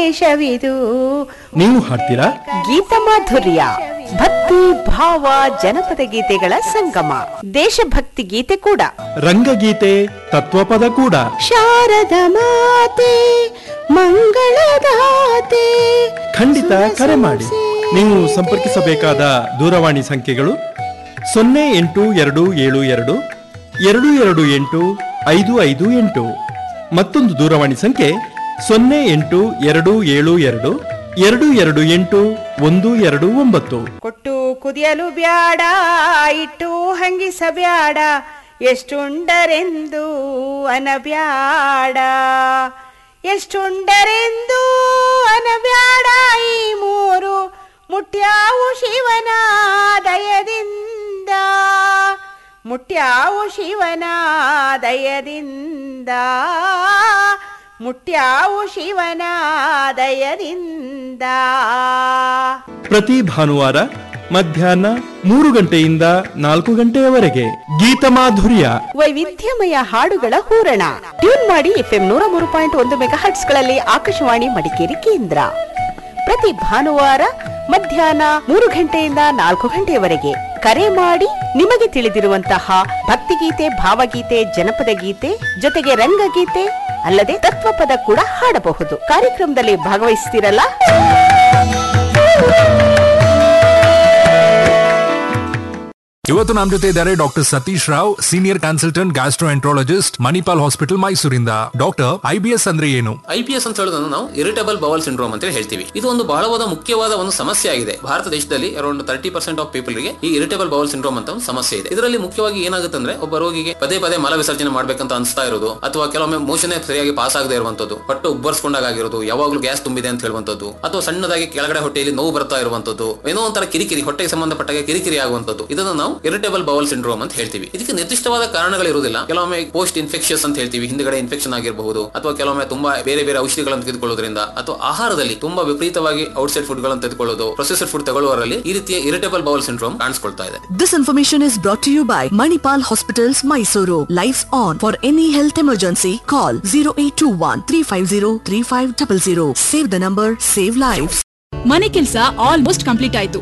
ಸಂದೇಶವಿದು ನೀವು ಹಾಡ್ತೀರಾ ಗೀತ ಮಾಧುರ್ಯ ಭಕ್ತಿ ಭಾವ ಜನಪದ ಗೀತೆಗಳ ಸಂಗಮ ದೇಶಭಕ್ತಿ ಗೀತೆ ಕೂಡ ರಂಗಗೀತೆ ತತ್ವಪದ ಕೂಡ ಶಾರದ ಮಾತೆ ಮಂಗಳದಾತೆ ಖಂಡಿತ ಕರೆ ಮಾಡಿ ನೀವು ಸಂಪರ್ಕಿಸಬೇಕಾದ ದೂರವಾಣಿ ಸಂಖ್ಯೆಗಳು ಸೊನ್ನೆ ಎಂಟು ಎರಡು ಏಳು ಎರಡು ಎರಡು ಎರಡು ಎಂಟು ಐದು ಐದು ಎಂಟು ಮತ್ತೊಂದು ದೂರವಾಣಿ ಸಂಖ್ಯೆ ಸೊನ್ನೆ ಎಂಟು ಎರಡು ಏಳು ಎರಡು ಎರಡು ಎರಡು ಎಂಟು ಒಂದು ಎರಡು ಒಂಬತ್ತು ಕೊಟ್ಟು ಕುದಿಯಲು ಬ್ಯಾಡ ಇಟ್ಟು ಹಂಗಿಸಬ್ಯಾಡ ಎಷ್ಟುಂಡರೆಂದು ಅನಬ್ಯಾಡ ಎಷ್ಟುಂಡರೆಂದು ಅನಬ್ಯಾಡ ಈ ಮೂರು ಮುಟ್ಯಾವು ಶಿವನ ದಯದಿಂದ ಮುಟ್ಯಾವು ಶಿವನ ದಯದಿಂದ ಮುಟ್ಯಾವು ಶಿವನ ದಯದಿಂದ ಪ್ರತಿ ಭಾನುವಾರ ಮಧ್ಯಾಹ್ನ ಮೂರು ಗಂಟೆಯಿಂದ ನಾಲ್ಕು ಗಂಟೆಯವರೆಗೆ ಗೀತಮಾಧುರ್ಯ ವೈವಿಧ್ಯಮಯ ಹಾಡುಗಳ ಹೂರಣ ಟ್ಯೂನ್ ಮಾಡಿ ಎಫ್ಎಂ ನೂರ ಮೂರು ಪಾಯಿಂಟ್ ಒಂದು ಮೆಗಾ ಗಳಲ್ಲಿ ಆಕಾಶವಾಣಿ ಮಡಿಕೇರಿ ಕೇಂದ್ರ ಪ್ರತಿ ಭಾನುವಾರ ಮಧ್ಯಾಹ್ನ ಮೂರು ಗಂಟೆಯಿಂದ ನಾಲ್ಕು ಗಂಟೆಯವರೆಗೆ ಕರೆ ಮಾಡಿ ನಿಮಗೆ ತಿಳಿದಿರುವಂತಹ ಭಕ್ತಿಗೀತೆ ಭಾವಗೀತೆ ಜನಪದ ಗೀತೆ ಜೊತೆಗೆ ರಂಗಗೀತೆ ಅಲ್ಲದೆ ತತ್ವಪದ ಕೂಡ ಹಾಡಬಹುದು ಕಾರ್ಯಕ್ರಮದಲ್ಲಿ ಭಾಗವಹಿಸ್ತಿರಲ್ಲ ಇವತ್ತು ನಮ್ಮ ಜೊತೆ ಇದ್ದಾರೆ doctor Satish Rao senior consultant gastroenterologist Manipal hospital ಮೈಸೂರಿಂದ ಡಾಕ್ಟರ್ ಐಬಿಎಸ್ ಅಂದ್ರೆ ಏನು ಐ ಪಿ ಎಸ್ ಅಂತ ಹೇಳೋದನ್ನು ನಾವು ಇರಿಟೇಬಲ್ ಬವಲ್ ಸಿಂಡ್ರೋಮ್ ಅಂತ ಹೇಳ್ತೀವಿ ಇದು ಒಂದು ಬಹಳವಾದ ಮುಖ್ಯವಾದ ಒಂದು ಸಮಸ್ಯೆ ಆಗಿದೆ ಭಾರತ ದೇಶದಲ್ಲಿ around thirty percent of people ಗೆ ಈ ಇರಿಟೇಬಲ್ ಬವಲ್ ಸಿಂಡ್ರೋಮ್ ಅಂತ ಒಂದು ಸಮಸ್ಯೆ ಇದೆ ಇದರಲ್ಲಿ ಮುಖ್ಯವಾಗಿ ಏನಾಗುತ್ತೆ ಅಂದ್ರೆ ಒಬ್ಬ ರೋಗಿಗೆ ಪದೇ ಪದೇ ಮಲ ವಿಸರ್ಜನೆ ಮಾಡ್ಬೇಕಂತ ಅನಿಸ್ತಾ ಇರೋದು ಅಥವಾ ಕೆಲವೊಮ್ಮೆ ಮೋಷನ್ ಸರಿಯಾಗಿ ಪಾಸ್ ಆಗದೆ ಇರುವಂತದ್ದು ಹೊಟ್ಟೆ ಉಬ್ಬರ್ಸ್ಕೊಂಡಾಗಿರೋದು ಯಾವಾಗಲೂ ಗ್ಯಾಸ್ ತುಂಬಿದೆ ಅಂತ ಹೇಳುವಂತದ್ದು ಅಥವಾ ಸಣ್ಣದಾಗಿ ಕೆಳಗಡೆ ಹೊಟ್ಟೆಯಲ್ಲಿ ನೋವು ಬರ್ತಾ ಇರುವಂತದ್ದು ಏನೋ ಒಂಥರ ಕಿರಿಕಿರಿ ಹೊಟ್ಟೆಗೆ ಸಂಬಂಧಪಟ್ಟಾಗ ಕಿರಿಕಿರಿ ಆಗುವಂತದ್ದು ಇದನ್ನು ನಾವು ಇರಿಟೇಬಲ್ ಬವಲ್ ಸಿಂಡ್ರೋಮ್ ಅಂತ ಹೇಳ್ತೀವಿ ಇದಕ್ಕೆ ನಿರ್ದಿಷ್ಟವಾದ ಕಾರಣಗಳಿರುವುದಿಲ್ಲ ಕೆಲವೊಮ್ಮೆ ಪೋಸ್ಟ್ ಇನ್ಫೆಕ್ಷನ್ಸ್ ಅಂತ ಹೇಳ್ತೀವಿ ಹಿಂದ್ಗಡೆ ಇನ್ಫೆಕ್ಷನ್ ಆಗಿರಬಹುದು ಅಥವಾ ಕೆಲವೊಮ್ಮೆ ತುಂಬಾ ಬೇರೆ ಬೇರೆ ಔಷಧಿಗಳನ್ನು ತೆಗೆದುಕೊಳ್ಳೋದ್ರಿಂದ ಅಥವಾ ಆಹಾರದಲ್ಲಿ ತುಂಬಾ ವಿಪರೀತವಾಗಿ ಔಟ್ಸೈಡ್ ಫುಡ್ ಗಳನ್ನು ತೆಗೆದುಕೊಳ್ಳೋದು ಪ್ರೊಸೆಸರ್ ಫುಡ್ ತಗೊಳ್ಳುವವರಲ್ಲಿ ಈ ರೀತಿಯ ಇರಿಟೇಬಲ್ ಬವಲ್ ಸಿಂಡ್ರೋಮ್ ಕಾಣಿಸ್ಕೊಳ್ತಾ ಇದೆ This information is brought to you by Manipal Hospitals, Mysuru. Lights on. For any health emergency, call 0821 350 3500. Save the number, save lives. ಮನೆ ಕೆಲಸ ಆಲ್ಮೋಸ್ಟ್ ಕಂಪ್ಲೀಟ್ ಆಯ್ತು